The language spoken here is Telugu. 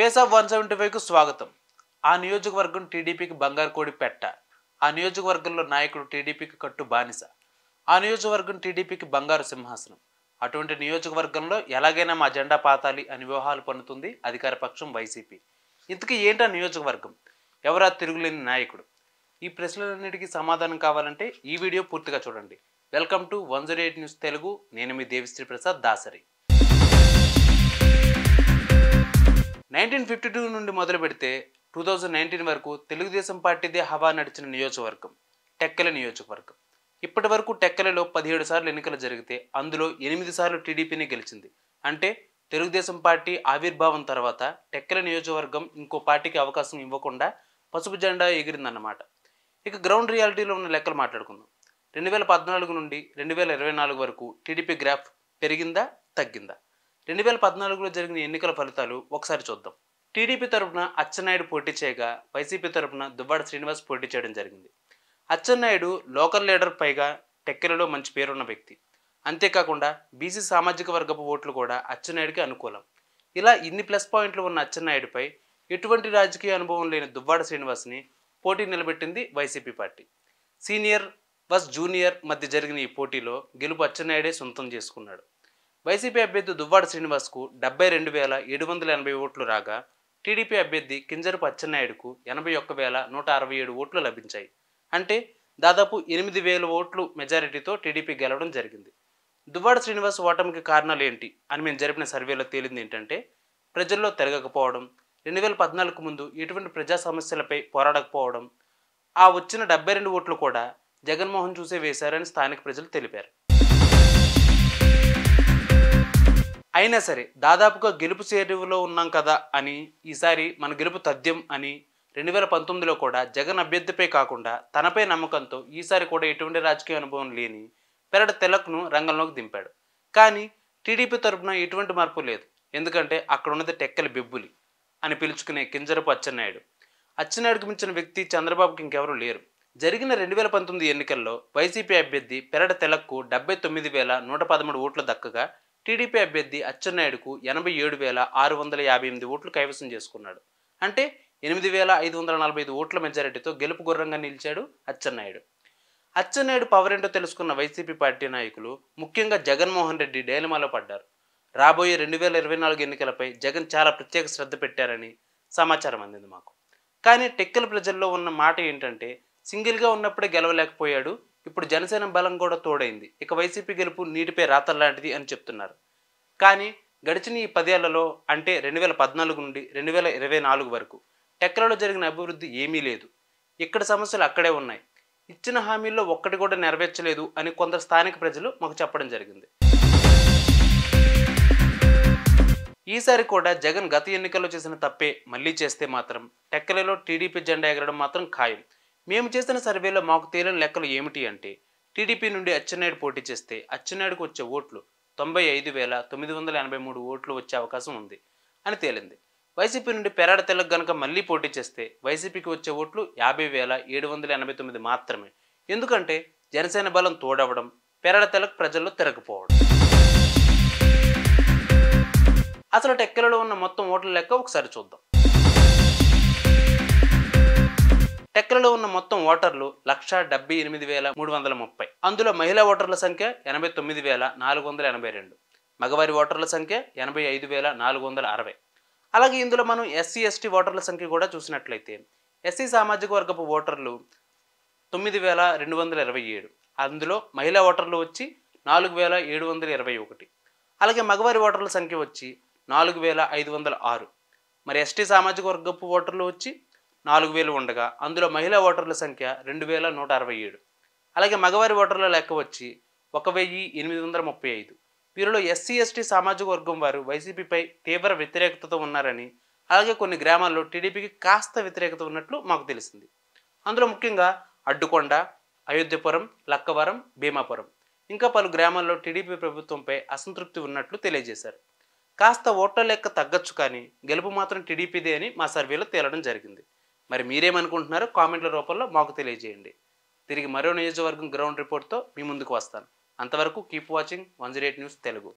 ఫేస్ ఆఫ్ వన్ సెవెంటీ ఫైవ్కు స్వాగతం ఆ నియోజకవర్గం టీడీపీకి బంగారు కోడి పెట్ట ఆ నియోజకవర్గంలో నాయకుడు టీడీపీకి కట్టు బానిస ఆ నియోజకవర్గం టీడీపీకి బంగారు సింహాసనం అటువంటి నియోజకవర్గంలో ఎలాగైనా మా జెండా పాతాలి అని వ్యూహాలు పన్నుతుంది అధికార పక్షం వైసీపీ ఇంతకీ ఏంటా నియోజకవర్గం ఎవరా తిరుగులేని నాయకుడు ఈ ప్రశ్నలన్నిటికీ సమాధానం కావాలంటే ఈ వీడియో పూర్తిగా చూడండి welcome to one zero eight news Telugu నేను మీ Devisri Prasad Dasari nineteen fifty two నుండి మొదలు పెడితే టూ థౌజండ్ నైన్టీన్ వరకు తెలుగుదేశం పార్టీదే హవా నడిచిన నియోజకవర్గం టెక్కల నియోజకవర్గం ఇప్పటి వరకు టెక్కలలో పదిహేడు సార్లు ఎన్నికలు జరిగితే అందులో ఎనిమిది సార్లు టీడీపీనే గెలిచింది అంటే తెలుగుదేశం పార్టీ ఆవిర్భావం తర్వాత టెక్కల నియోజకవర్గం ఇంకో పార్టీకి అవకాశం ఇవ్వకుండా పసుపు జెండా ఎగిరిందన్నమాట ఇక గ్రౌండ్ రియాలిటీలో ఉన్న లెక్కలు మాట్లాడుకుందాం రెండు వేల పద్నాలుగు నుండి రెండు వేల ఇరవై నాలుగు వరకు టీడీపీ గ్రాఫ్ పెరిగిందా తగ్గిందా రెండు వేల పద్నాలుగులో జరిగిన ఎన్నికల ఫలితాలు ఒకసారి చూద్దాం టీడీపీ తరపున అచ్చెన్నాయుడు పోటీ చేయగా వైసీపీ తరపున దువ్వాడ శ్రీనివాస్ పోటీ చేయడం జరిగింది అచ్చెన్నాయుడు లోకల్ లీడర్ పైగా టెక్కెలలో మంచి పేరున్న వ్యక్తి అంతేకాకుండా బీసీ సామాజిక వర్గపు ఓట్లు కూడా అచ్చెన్నాయుడికి అనుకూలం ఇలా ఇన్ని ప్లస్ పాయింట్లు ఉన్న అచ్చెన్నాయుడిపై ఎటువంటి రాజకీయ అనుభవం లేని దువ్వాడ శ్రీనివాస్ని పోటీ నిలబెట్టింది YCP party senior vs junior మధ్య జరిగిన ఈ పోటీలో గెలుపు అచ్చెన్నాయుడే సొంతం చేసుకున్నాడు వైసీపీ అభ్యర్థి దువ్వాడ శ్రీనివాస్కు డెబ్బై రెండు వేల ఏడు వందల ఎనభై ఓట్లు రాగా టీడీపీ అభ్యర్థి కింజరపు అచ్చెన్నాయుడుకు ఎనభై ఒక్క వేల నూట అరవై ఏడు ఓట్లు లభించాయి అంటే దాదాపు ఎనిమిది వేల ఓట్లు మెజారిటీతో టీడీపీ గెలవడం జరిగింది దువ్వాడ శ్రీనివాస్ ఓటమికి కారణాలు ఏంటి అని మేము జరిపిన సర్వేలో తేలింది ఏంటంటే ప్రజల్లో తిరగకపోవడం రెండు వేల పద్నాలుగు ముందు ఎటువంటి ప్రజా సమస్యలపై పోరాడకపోవడం ఆ వచ్చిన డెబ్బై రెండు ఓట్లు కూడా జగన్మోహన్ చూసే వేశారని స్థానిక ప్రజలు తెలిపారు అయినా సరే దాదాపుగా గెలుపు చేరువలో ఉన్నాం కదా అని ఈసారి మన గెలుపు తథ్యం అని రెండు వేల పంతొమ్మిదిలో కూడా జగన్ అభ్యర్థిపై కాకుండా తనపై నమ్మకంతో ఈసారి కూడా ఎటువంటి రాజకీయ అనుభవం లేని పెరడ తెలక్ను రంగంలోకి దింపాడు కానీ టీడీపీ తరపున ఎటువంటి మార్పు లేదు ఎందుకంటే అక్కడ ఉన్నది టెక్కలి బెబ్బులి అని పిలుచుకునే కింజరపు అచ్చెన్నాయుడు అచ్చెన్నాయుడికి మించిన వ్యక్తి చంద్రబాబుకి ఇంకెవరూ లేరు జరిగిన రెండు వేల పంతొమ్మిది ఎన్నికల్లో వైసీపీ అభ్యర్థి పెరడ తెలక్కు డెబ్బై తొమ్మిది వేల నూట పదమూడు ఓట్లు దక్కగా టీడీపీ అభ్యర్థి అచ్చెన్నాయుడుకు ఎనభై ఏడు వేల ఆరు వందల యాభై ఎనిమిది ఓట్లు కైవసం చేసుకున్నాడు అంటే ఎనిమిది వేల ఐదు వందల నలభై ఐదు ఓట్ల మెజారిటీతో గెలుపు గుర్రంగా నిలిచాడు అచ్చెన్నాయుడు అచ్చెన్నాయుడు పవర్ ఏంటో తెలుసుకున్న వైసీపీ పార్టీ నాయకులు ముఖ్యంగా జగన్మోహన్ రెడ్డి డైలమాలో పడ్డారు రాబోయే రెండు వేల ఇరవై నాలుగు ఎన్నికలపై జగన్ చాలా ప్రత్యేక శ్రద్ధ పెట్టారని సమాచారం అందింది మాకు కానీ టెక్కల ప్రజల్లో ఉన్న మాట ఏంటంటే సింగిల్గా ఉన్నప్పుడే గెలవలేకపోయాడు ఇప్పుడు జనసేన బలం కూడా తోడైంది ఇక వైసీపీ గెలుపు నీటిపై రాతల్లాంటిది అని చెప్తున్నారు కానీ గడిచిన ఈ పదేళ్లలో అంటే రెండు వేల పద్నాలుగు నుండి రెండు వేల ఇరవై నాలుగు వరకు టెక్కలలో జరిగిన అభివృద్ధి ఏమీ లేదు ఇక్కడ సమస్యలు అక్కడే ఉన్నాయి ఇచ్చిన హామీల్లో ఒక్కటి కూడా నెరవేర్చలేదు అని కొందరు స్థానిక ప్రజలు మాకు చెప్పడం జరిగింది ఈసారి కూడా జగన్ గత ఎన్నికల్లో చేసిన తప్పే మళ్ళీ చేస్తే మాత్రం టెక్కలలో టీడీపీ జెండా ఎగరడం మాత్రం ఖాయం మేము చేసిన సర్వేలో మాకు తేలిన లెక్కలు ఏమిటి అంటే టీడీపీ నుండి అచ్చెన్నాయుడు పోటీ చేస్తే అచ్చెన్నాయుడుకు వచ్చే ఓట్లు తొంభై ఐదు వేల తొమ్మిది వందల ఎనభై మూడు ఓట్లు వచ్చే అవకాశం ఉంది అని తేలింది వైసీపీ నుండి పెరాడ తెలకు గనక మళ్ళీ పోటీ చేస్తే వైసీపీకి వచ్చే ఓట్లు యాభై వేల ఏడు వందల ఎనభై తొమ్మిది మాత్రమే ఎందుకంటే జనసేన బలం తోడవడం పెరాడ తెలకు ప్రజల్లో తిరగపోవడం అసలు టెక్కలలో ఉన్న మొత్తం ఓట్ల లెక్క ఒకసారి చూద్దాం టెక్కలలో ఉన్న మొత్తం ఓటర్లు లక్ష డెబ్బై ఎనిమిది వేల మూడు వందల ముప్పై అందులో మహిళా ఓటర్ల సంఖ్య ఎనభై తొమ్మిది వేల నాలుగు వందల ఎనభై రెండు మగవారి ఓటర్ల సంఖ్య ఎనభై ఐదు వేల నాలుగు వందల అరవై అలాగే ఇందులో మనం ఎస్సీ ఎస్టీ ఓటర్ల సంఖ్య కూడా చూసినట్లయితే ఎస్సీ సామాజిక వర్గపు ఓటర్లు తొమ్మిది వేల రెండు వందల ఇరవై ఏడు అందులో మహిళా ఓటర్లు వచ్చి నాలుగు వేల ఏడు వందల ఇరవై ఒకటి అలాగే మగవారి ఓటర్ల సంఖ్య వచ్చి నాలుగు వేల ఐదు వందల ఆరు మరి ఎస్టీ సామాజిక వర్గపు ఓటర్లు వచ్చి నాలుగు వేలు ఉండగా అందులో మహిళా ఓటర్ల సంఖ్య రెండు వేల నూట అరవై ఏడు అలాగే మగవారి ఓటర్ల లెక్క వచ్చి ఒక వెయ్యి ఎనిమిది వందల ముప్పై ఐదు వీరిలో ఎస్సీ ఎస్టీ సామాజిక వర్గం వారు వైసీపీపై తీవ్ర వ్యతిరేకతతో ఉన్నారని అలాగే కొన్ని గ్రామాల్లో టీడీపీకి కాస్త వ్యతిరేకత ఉన్నట్లు మాకు తెలిసింది అందులో ముఖ్యంగా అడ్డుకొండ అయోధ్యపురం లక్కవరం భీమాపురం ఇంకా పలు గ్రామాల్లో టీడీపీ ప్రభుత్వంపై అసంతృప్తి ఉన్నట్లు తెలియజేశారు కాస్త ఓట్ల లెక్క తగ్గొచ్చు కానీ గెలుపు మాత్రం టీడీపీదే అని మా సర్వేలో తేలడం జరిగింది మరి మీరేమనుకుంటున్నారో కామెంట్ల రూపంలో మాకు తెలియజేయండి తిరిగి మరో నియోజకవర్గం గ్రౌండ్ రిపోర్ట్తో మీ ముందుకు వస్తాను అంతవరకు keep watching one zero eight news Telugu